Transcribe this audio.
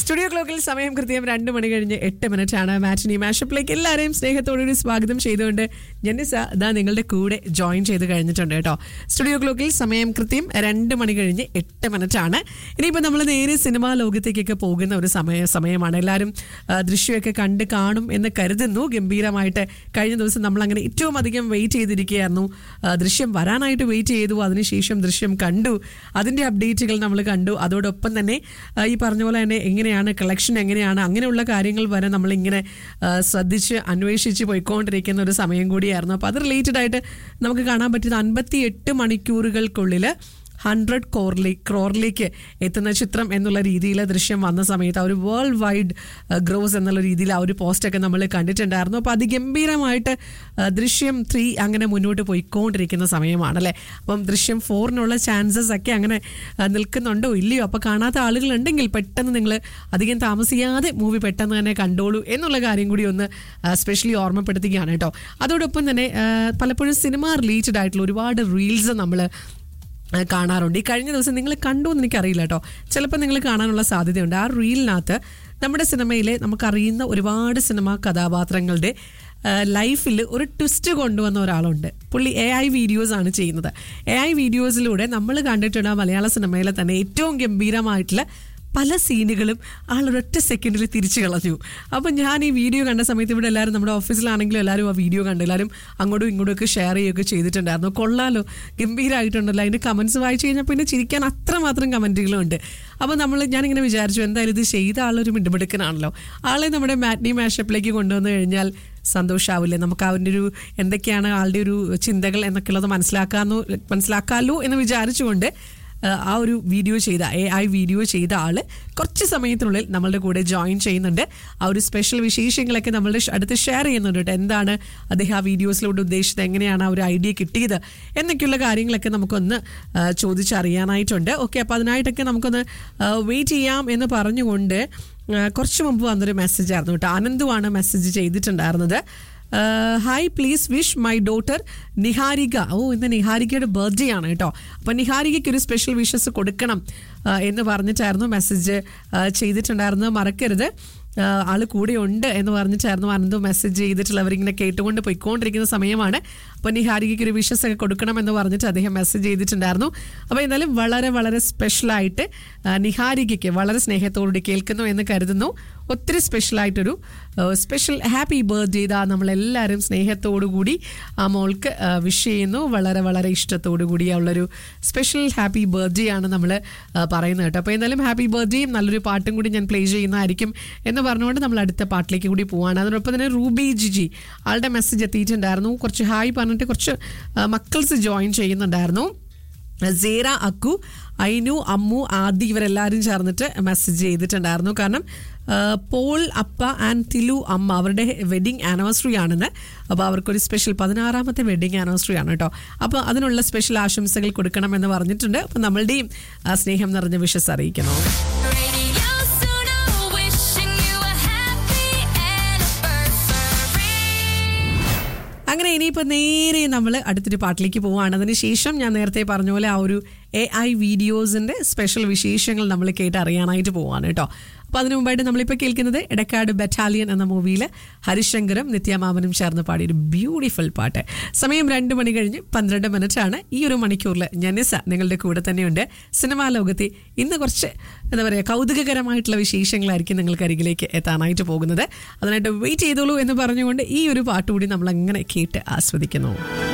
Studio ക്ലോക്കിൽ സമയം കൃത്യം രണ്ട് മണി കഴിഞ്ഞ് എട്ട് മിനിറ്റ് ആണ് മാറ്റിനി മാഷപ്പിലേക്ക് എല്ലാവരെയും സ്നേഹത്തോടുകൂടി സ്വാഗതം ചെയ്തുകൊണ്ട് ജനിസ ഇതാ നിങ്ങളുടെ കൂടെ ജോയിൻ ചെയ്ത് കഴിഞ്ഞിട്ടുണ്ട് കേട്ടോ സ്റ്റുഡിയോ ക്ലോക്കിൽ സമയം കൃത്യം രണ്ട് മണി കഴിഞ്ഞ് എട്ട് മിനിറ്റ് ആണ് ഇനിയിപ്പോൾ നമ്മൾ നേരെ സിനിമാ ലോകത്തേക്കൊക്കെ പോകുന്ന ഒരു സമയ സമയമാണ് എല്ലാവരും ആ, ദൃശ്യമൊക്കെ കണ്ട് കാണും എന്ന് കരുതുന്നു ഗംഭീരമായിട്ട് കഴിഞ്ഞ ദിവസം നമ്മൾ അങ്ങനെ ഏറ്റവും അധികം വെയിറ്റ് ചെയ്തിരിക്കുകയായിരുന്നു ആ, ദൃശ്യം വരാനായിട്ട് വെയിറ്റ് ചെയ്തു അതിനുശേഷം ദൃശ്യം കണ്ടു അതിൻ്റെ അപ്ഡേറ്റുകൾ നമ്മൾ കണ്ടു അതോടൊപ്പം തന്നെ ആ, ഈ പറഞ്ഞ പോലെ തന്നെ എങ്ങനെയാണ് കളക്ഷൻ എങ്ങനെയാണ് അങ്ങനെയുള്ള കാര്യങ്ങൾ വരെ നമ്മളിങ്ങനെ ആ, ശ്രദ്ധിച്ച് അന്വേഷിച്ച് പോയിക്കൊണ്ടിരിക്കുന്ന ഒരു സമയം കൂടിയായിരുന്നു അപ്പോൾ അത് റിലേറ്റഡ് ആയിട്ട് നമുക്ക് കാണാൻ പറ്റുന്ന അൻപത്തി എട്ട് മണിക്കൂറുകൾക്കുള്ളിൽ ഹൺഡ്രഡ് കോറിലേ ക്രോറിലേക്ക് എത്തുന്ന ചിത്രം എന്നുള്ള രീതിയിൽ ദൃശ്യം വന്ന സമയത്ത് ആ ഒരു വേൾഡ് വൈഡ് ഗ്രോസ് എന്നുള്ള രീതിയിൽ ആ ഒരു പോസ്റ്റൊക്കെ നമ്മൾ കണ്ടിട്ടുണ്ടായിരുന്നു അപ്പോൾ അതിഗംഭീരമായിട്ട് ആ, ദൃശ്യം ത്രീ അങ്ങനെ മുന്നോട്ട് പോയിക്കൊണ്ടിരിക്കുന്ന സമയമാണല്ലേ അപ്പം ദൃശ്യം ഫോറിനുള്ള ചാൻസസ് ഒക്കെ അങ്ങനെ ആ, നിൽക്കുന്നുണ്ടോ ഇല്ലയോ അപ്പോൾ കാണാത്ത ആളുകളുണ്ടെങ്കിൽ പെട്ടെന്ന് നിങ്ങൾ അധികം താമസിയാതെ മൂവി പെട്ടെന്ന് തന്നെ കണ്ടോളൂ എന്നുള്ള കാര്യം കൂടി ഒന്ന് സ്പെഷ്യലി ഓർമ്മപ്പെടുത്തുകയാണ് കേട്ടോ അതോടൊപ്പം തന്നെ ആ, പലപ്പോഴും സിനിമ റിലേറ്റഡ് ആയിട്ടുള്ള ഒരുപാട് റീൽസ് നമ്മൾ ആ, കാണാറുണ്ട് ഈ കഴിഞ്ഞ ദിവസം നിങ്ങൾ കണ്ടു എന്ന് എനിക്കറിയില്ല കേട്ടോ ചിലപ്പോൾ നിങ്ങൾ കാണാനുള്ള സാധ്യതയുണ്ട് ആ റീലിനകത്ത് നമ്മുടെ സിനിമയിലെ നമുക്കറിയുന്ന ഒരുപാട് സിനിമാ കഥാപാത്രങ്ങളുടെ ലൈഫിൽ ഒരു ട്വിസ്റ്റ് കൊണ്ടുവന്ന ഒരാളുണ്ട് പുള്ളി എ ഐ വീഡിയോസ് ആണ് ചെയ്യുന്നത് എ ഐ വീഡിയോസിലൂടെ നമ്മൾ കണ്ടിട്ടുള്ള മലയാള സിനിമയിലെ തന്നെ ഏറ്റവും ഗംഭീരമായിട്ടുള്ള പല സീനുകളും ആൾ ഒരൊറ്റ സെക്കൻഡിൽ തിരിച്ചു കളഞ്ഞു അപ്പം ഞാൻ ഈ വീഡിയോ കണ്ട സമയത്ത് ഇവിടെ എല്ലാവരും നമ്മുടെ ഓഫീസിലാണെങ്കിലും എല്ലാവരും ആ വീഡിയോ കണ്ടു എല്ലാവരും അങ്ങോട്ടും ഇങ്ങോട്ടും ഒക്കെ ഷെയർ ചെയ്യുകയൊക്കെ ചെയ്തിട്ടുണ്ടായിരുന്നു കൊള്ളാലോ ഗംഭീരമായിട്ടുണ്ടല്ലോ അതിൻ്റെ കമൻസ് വായിച്ചു കഴിഞ്ഞാൽ പിന്നെ ചിരിക്കാൻ അത്രമാത്രം കമൻറ്റുകളും ഉണ്ട് അപ്പോൾ നമ്മൾ ഞാനിങ്ങനെ വിചാരിച്ചു എന്തായാലും ഇത് ചെയ്ത ആളൊരു മിണ്ടുമിടുക്കനാണല്ലോ ആളെ നമ്മുടെ മാറ്റ്നി മാഷപ്പിലേക്ക് കൊണ്ടുവന്നു കഴിഞ്ഞാൽ സന്തോഷാവില്ലേ നമുക്ക് അവൻ്റെ ഒരു എന്തൊക്കെയാണ് ആളുടെ ഒരു ചിന്തകൾ എന്നൊക്കെ ഉള്ളത് മനസ്സിലാക്കാമെന്നോ മനസ്സിലാക്കാമല്ലോ എന്ന് വിചാരിച്ചുകൊണ്ട് ആ, ആ ഒരു വീഡിയോ ചെയ്ത എ ഐ വീഡിയോ ചെയ്ത ആള് കുറച്ച് സമയത്തിനുള്ളിൽ നമ്മളുടെ കൂടെ ജോയിൻ ചെയ്യുന്നുണ്ട് ആ ഒരു സ്പെഷ്യൽ വിശേഷങ്ങളൊക്കെ നമ്മളുടെ ഷ- അടുത്ത് ഷെയർ ചെയ്യുന്നുണ്ട് കേട്ടോ എന്താണ് അദ്ദേഹം ആ വീഡിയോസിലൂടെ ഉദ്ദേശിച്ചത് എങ്ങനെയാണ് ആ ഒരു ഐഡിയ കിട്ടിയത് എന്നൊക്കെയുള്ള കാര്യങ്ങളൊക്കെ നമുക്കൊന്ന് ആ, ചോദിച്ചറിയാനായിട്ടുണ്ട് ഓക്കെ അപ്പോൾ അതിനായിട്ടൊക്കെ നമുക്കൊന്ന് വെയിറ്റ് ചെയ്യാം എന്ന് പറഞ്ഞുകൊണ്ട് ആ, കുറച്ച് മുമ്പ് വന്നൊരു മെസ്സേജ് ആയിരുന്നു കേട്ടോ അനന്തുവാണ് മെസ്സേജ് ചെയ്തിട്ടുണ്ടായിരുന്നത് hi please wish my daughter Niharika ഓ ഇന്ന് നിഹാരികയുടെ ബർത്ത്ഡേ ആണ് കേട്ടോ അപ്പം നിഹാരികയ്ക്ക് ഒരു സ്പെഷ്യൽ വിഷസ് കൊടുക്കണം ആ, എന്ന് പറഞ്ഞിട്ടായിരുന്നു മെസ്സേജ് ചെയ്തിട്ടുണ്ടായിരുന്നത് മറക്കരുത് ആ, ആള് കൂടെ ഉണ്ട് എന്ന് പറഞ്ഞിട്ടായിരുന്നു അനന്തു മെസ്സേജ് ചെയ്തിട്ടുള്ളവരിങ്ങനെ കേട്ടുകൊണ്ട് പോയിക്കൊണ്ടിരിക്കുന്ന സമയമാണ് അപ്പോൾ നിഹാരികയ്ക്ക് ഒരു വിഷസ് ഒക്കെ കൊടുക്കണം എന്ന് പറഞ്ഞിട്ട് അദ്ദേഹം മെസ്സേജ് ചെയ്തിട്ടുണ്ടായിരുന്നു അപ്പോൾ എന്തായാലും വളരെ വളരെ സ്പെഷ്യലായിട്ട് ആ, നിഹാരികയ്ക്ക് വളരെ സ്നേഹത്തോടുകൂടി കേൾക്കുന്നു എന്ന് കരുതുന്നു ഒത്തിരി സ്പെഷ്യലായിട്ടൊരു സ്പെഷ്യൽ ഹാപ്പി ബർത്ത്ഡേ ഇതാ നമ്മളെല്ലാവരും സ്നേഹത്തോടു കൂടി ആ മോൾക്ക് വിഷ് ചെയ്യുന്നു വളരെ വളരെ ഇഷ്ടത്തോടു കൂടിയുള്ളൊരു സ്പെഷ്യൽ ഹാപ്പി ബർത്ത്ഡേ ആണ് നമ്മൾ പറയുന്നത് കേട്ടോ അപ്പോൾ എന്തായാലും ഹാപ്പി ബർത്ത്ഡേയും നല്ലൊരു പാട്ടും കൂടി ഞാൻ പ്ലേ ചെയ്യുന്നതായിരിക്കും എന്ന് പറഞ്ഞുകൊണ്ട് നമ്മൾ അടുത്ത പാട്ടിലേക്ക് കൂടി പോവാണ് അതിനൊപ്പം തന്നെ റൂബി ജിജി ആളുടെ മെസ്സേജ് എത്തിയിട്ടുണ്ടായിരുന്നു കുറച്ച് ഹായ് പറഞ്ഞിട്ട് കുറച്ച് മക്കൾസ് ജോയിൻ ചെയ്യുന്നുണ്ടായിരുന്നു സേറ അക്കു ഐനു അമ്മു ആദി ഇവരെല്ലാവരും ചേർന്നിട്ട് മെസ്സേജ് ചെയ്തിട്ടുണ്ടായിരുന്നു കാരണം ആ, പോൾ അപ്പ ആൻഡ് തിലു അമ്മ അവരുടെ വെഡിങ് ആനിവേഴ്സറി ആണെന്ന് അപ്പോൾ അവർക്കൊരു സ്പെഷ്യൽ പതിനാറാമത്തെ വെഡിങ് ആനിവേഴ്സറി ആണ് കേട്ടോ അപ്പോൾ അതിനുള്ള സ്പെഷ്യൽ ആശംസകൾ കൊടുക്കണമെന്ന് പറഞ്ഞിട്ടുണ്ട് അപ്പോൾ നമ്മളുടെയും ആ, സ്നേഹം നിറഞ്ഞ വിഷസ് അറിയിക്കണം Radio Suno, wishing you a happy anniversary. അങ്ങനെ ഇനിയിപ്പോൾ നേരെ നമ്മൾ അടുത്തൊരു പാട്ടിലേക്ക് പോവുകയാണ് അതിന് ശേഷം ഞാൻ നേരത്തെ പറഞ്ഞ പോലെ ആ ഒരു എ ഐ വീഡിയോസിൻ്റെ സ്പെഷ്യൽ വിശേഷങ്ങൾ നമ്മൾ കേട്ട് അറിയാനായിട്ട് പോവാണ് കേട്ടോ അപ്പോൾ അതിനു മുമ്പായിട്ട് നമ്മളിപ്പോൾ കേൾക്കുന്നത് എടക്കാട് ബറ്റാലിയൻ എന്ന മൂവിയിൽ ഹരിശങ്കറും നിത്യമാമനും ചേർന്ന് പാടിയ ഒരു ബ്യൂട്ടിഫുൾ പാട്ട് സമയം രണ്ട് മണി കഴിഞ്ഞ് പന്ത്രണ്ട് മിനിറ്റ് ആണ് ഈ ഒരു മണിക്കൂറിൽ ജനിസ നിങ്ങളുടെ കൂടെ തന്നെയുണ്ട് സിനിമാ ലോകത്തെ ഇന്ന് കുറച്ച് എന്താ പറയുക കൗതുകകരമായിട്ടുള്ള വിശേഷങ്ങളായിരിക്കും നിങ്ങൾക്ക് അരികിലേക്ക് എത്താനായിട്ട് പോകുന്നത് അതിനായിട്ട് വെയിറ്റ് ചെയ്തോളൂ എന്ന് പറഞ്ഞുകൊണ്ട് ഈ ഒരു പാട്ട് കൂടി നമ്മൾ അങ്ങനെ കേട്ട് ആസ്വദിക്കുന്നു